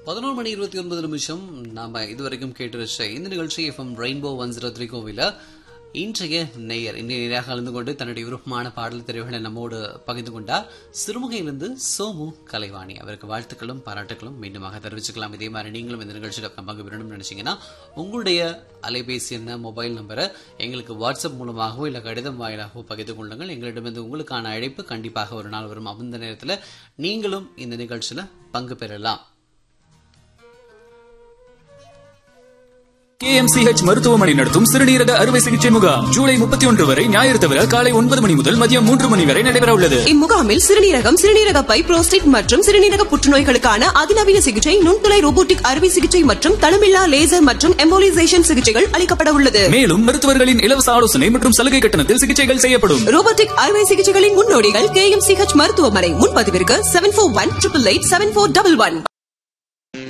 பதினோரு மணி இருபத்தி ஒன்பது நிமிஷம் நாம இதுவரைக்கும் கேட்டு வச்ச இந்த நிகழ்ச்சி FM rainbow one zero three கோவில இன்றைய நேயர் இன்றைய நேராக கலந்து கொண்டு தன்னுடைய விருப்பமான பாடல் தெரிவுகளை நம்மோடு பகிர்ந்து கொண்டார் சிறுமுகையிலிருந்து சோமு கலைவாணி அவருக்கு வாழ்த்துக்களும் பாராட்டுகளும் மீண்டுமாக தெரிவிச்சுக்கலாம் இதே மாதிரி நீங்களும் இந்த நிகழ்ச்சியில் பங்கு பெறணும்னு நினைச்சீங்கன்னா உங்களுடைய அலைபேசி என்ன மொபைல் நம்பரை எங்களுக்கு வாட்ஸ்அப் மூலமாகவோ இல்லை கடிதம் வாயிலாகவோ பகிர்ந்து கொள்ளுங்கள் எங்களிடமிருந்து உங்களுக்கான அழைப்பு கண்டிப்பாக ஒரு நாள் வரும் அந்த நேரத்தில் நீங்களும் இந்த நிகழ்ச்சியில் பங்கு பெறலாம் கேஎம்சிஹெச் மருத்துவமனை நடத்தும் சிறுநீரக அறுவை சிகிச்சை முகாம் ஜூலை முப்பத்தி ஒன்று வரை ஞாயிறு தவிர காலை ஒன்பது மணி முதல் மதியம் மூன்று மணி வரை நடைபெற உள்ளது இம்முகாமில் சிறுநீரகம் சிறுநீரக பை புரோஸ்டேட் மற்றும் சிறுநீரக புற்றுநோய்களுக்கான அதிநவீன சிகிச்சை நுண்துளை ரோபோட்டிக் அறுவை சிகிச்சை மற்றும் தளமில்லா லேசர் மற்றும் எம்போலிசேஷன் சிகிச்சைகள் அளிக்கப்பட உள்ளது மேலும் மருத்துவர்களின் இலவச ஆலோசனை மற்றும் சலுகை கட்டணத்தில் சிகிச்சைகள் செய்யப்படும் ரோபோட்டிக் அறுவை சிகிச்சைகளின் முன்னோடிகள் கே எம் சிஹெச் மருத்துவமனை முன்பதிவிற்கு seven four one triple eight seven four double one